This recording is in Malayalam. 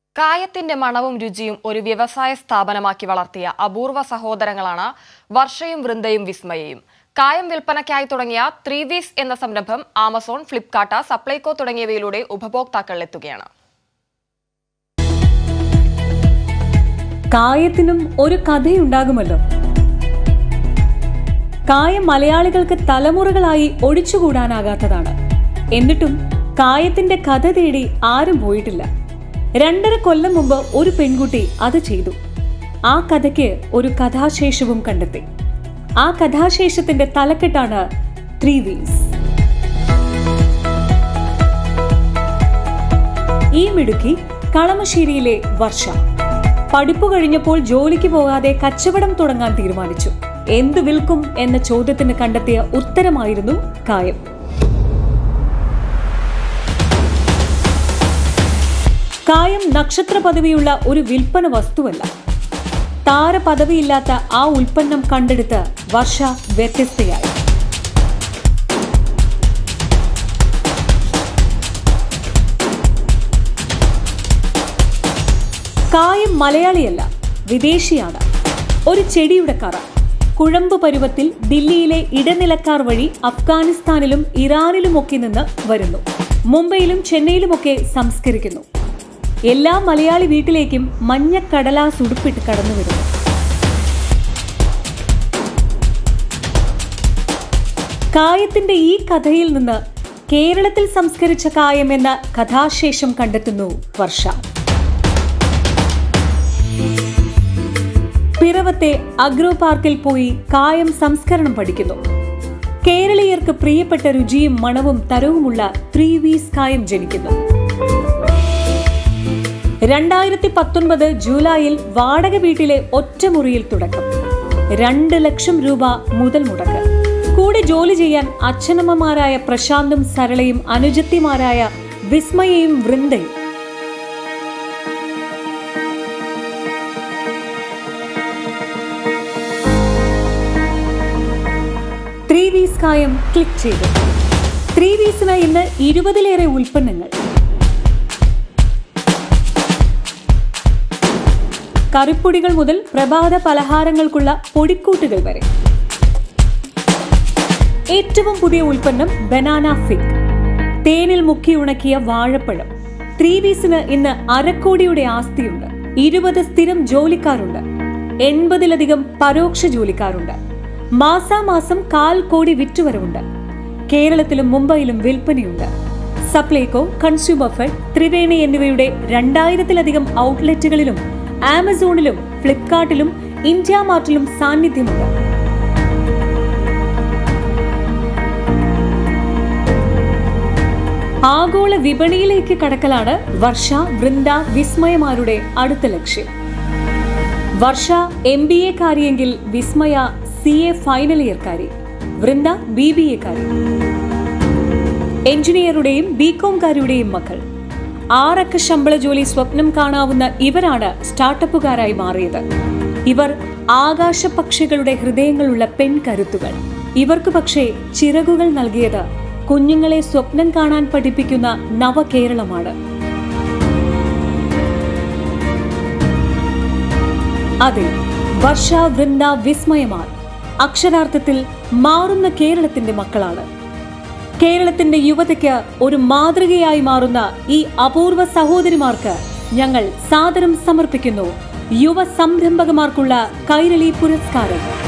കായത്തിന്റെ മണവും രുചിയും ഒരു വ്യവസായ സ്ഥാപനമാക്കി വളർത്തിയ അപൂർവ സഹോദരങ്ങളാണ് വർഷയും വൃന്ദയും വിസ്മയയും കായം വിൽപ്പനയ്ക്കായി തുടങ്ങിയ ത്രീ വീസ് എന്ന സംരംഭം ആമസോൺ ഫ്ലിപ്കാർട്ട് സപ്ലൈകോ തുടങ്ങിയവയിലൂടെ ഉപഭോക്താക്കളിലെത്തുകയാണ് കായത്തിനും ഒരു കഥയുണ്ടാകുമല്ലോ കായം മലയാളികൾക്ക് തലമുറകളായി ഒഴിച്ചുകൂടാനാകാത്തതാണ് എന്നിട്ടും കായത്തിന്റെ കഥ തേടി ആരും പോയിട്ടില്ല രണ്ടര കൊല്ലം മുമ്പ് ഒരു പെൺകുട്ടി അത് ചെയ്തു ആ കഥയ്ക്ക് ഒരു കഥാശേഷവും കണ്ടെത്തി ആ കഥാശേഷത്തിന്റെ തലക്കെട്ടാണ് ത്രീ വീസ് ഈ മിടുക്കി കളമശ്ശേരിയിലെ വർഷ പഠിപ്പു കഴിഞ്ഞപ്പോൾ ജോലിക്ക് പോകാതെ കച്ചവടം തുടങ്ങാൻ തീരുമാനിച്ചു എന്തു വിൽക്കും എന്ന ചോദ്യത്തിന് കണ്ടെത്തിയ ഉത്തരമായിരുന്നു കായം കായം നക്ഷത്ര പദവിയുള്ള ഒരു വിൽപ്പന വസ്തുവല്ല താര പദവിയില്ലാത്ത ആ ഉൽപ്പന്നം കണ്ടെടുത്ത് വർഷ വ്യത്യസ്തയായി കായം മലയാളിയല്ല വിദേശിയാണ് ഒരു ചെടിയുടെ കറ കുഴമ്പ് പരുവത്തിൽ ദില്ലിയിലെ ഇടനിലക്കാർ വഴി അഫ്ഗാനിസ്ഥാനിലും ഇറാനിലുമൊക്കെ നിന്ന് വരുന്നു മുംബൈയിലും ചെന്നൈയിലുമൊക്കെ സംസ്കരിക്കുന്നു എല്ലാ മലയാളി വീട്ടിലേക്കും മഞ്ഞ കടലാസ് ഉടുപ്പിട്ട് കടന്നു വരുന്നു കായത്തിന്റെ ഈ കഥയിൽ നിന്ന് കേരളത്തിൽ സംസ്കരിച്ച കായം എന്ന കഥാശേഷം കണ്ടെത്തുന്നു വർഷ പിറവത്തെ അഗ്രോ പാർക്കിൽ പോയി കായം സംസ്കരണം പഠിക്കുന്നു കേരളീയർക്ക് പ്രിയപ്പെട്ട രുചിയും മണവും തരവുമുള്ള ത്രീ വീസ് കായം ജനിക്കുന്നു രണ്ടായിരത്തി പത്തൊൻപത് ജൂലൈയിൽ വാടക വീട്ടിലെ ഒറ്റമുറിയിൽ തുടക്കം രണ്ട് ലക്ഷം രൂപ മുതൽ മുടക്ക് കൂടെ ജോലി ചെയ്യാൻ അച്ഛനമ്മമാരായ പ്രശാന്തും സരളയും അനുജത്തിമാരായ വിസ്മയയും വൃന്ദയും ത്രീ വീസ് കായം ക്ലിക്ക് ചെയ്തു ത്രീ വീസിന് ഇന്ന് ഇരുപതിലേറെ ഉൽപ്പന്നങ്ങൾ കറിപ്പൊടികൾ മുതൽ പ്രഭാത പലഹാരങ്ങൾക്കുള്ള പൊടിക്കൂട്ടുകൾ വരെ ഏറ്റവും പുതിയ ഉൽപ്പന്നം ബനാന ഫിഗ് തേനിൽ മുക്കി ഉണക്കിയ വാഴപ്പഴം ത്രീ വീസിന് ഇന്ന് അരക്കോടിയുടെ ആസ്തിയുണ്ട് ഇരുപത് സ്ഥിരം ജോലിക്കാരുണ്ട് എൺപതിലധികം പരോക്ഷ ജോലിക്കാരുണ്ട് മാസാമാസം കാൽ കോടി വിറ്റുവരവുണ്ട് കേരളത്തിലും മുംബൈയിലും വിൽപ്പനയുണ്ട് സപ്ലൈകോ കൺസ്യൂമർ ഫെഡ് ത്രിവേണി എന്നിവയുടെ രണ്ടായിരത്തിലധികം ഔട്ട്ലെറ്റുകളിലും ആമസോണിലും ഫ്ലിപ്കാർട്ടിലും ഇന്ത്യ മാർട്ടിലും സാന്നിധ്യമുണ്ട് ആഗോള വിപണിയിലേക്ക് കടക്കലാണ് വർഷ വൃന്ദ വിസ്മയമാരുടെ അടുത്ത ലക്ഷ്യം വർഷ എം ബി എക്കാരിയെങ്കിൽ വിസ്മയ സി എ ഫൈനൽ ഇയർക്കാരി വൃന്ദ ബി ബി എക്കാരി എഞ്ചിനീയറുടെയും ബികോംകാരുടെയും മക്കൾ ആറക്ക ശമ്പള ജോലി സ്വപ്നം കാണാവുന്ന ഇവരാണ് സ്റ്റാർട്ടപ്പുകാരായി മാറിയത് ഇവർ ആകാശപക്ഷികളുടെ ഹൃദയങ്ങളുള്ള പെൺകരുത്തുകൾ ഇവർക്ക് പക്ഷേ ചിറകുകൾ നൽകിയത് കുഞ്ഞുങ്ങളെ സ്വപ്നം കാണാൻ പഠിപ്പിക്കുന്ന നവകേരളമാണ് അതെ വർഷ വൃന്ദ വിസ്മയമാർ അക്ഷരാർത്ഥത്തിൽ മാറുന്ന കേരളത്തിന്റെ മക്കളാണ് കേരളത്തിന്റെ യുവതയ്ക്ക് ഒരു മാതൃകയായി മാറുന്ന ഈ അപൂർവ സഹോദരിമാർക്ക് ഞങ്ങൾ സാദരം സമർപ്പിക്കുന്നു യുവ സംരംഭകമാർക്കുള്ള കൈരളി പുരസ്കാരം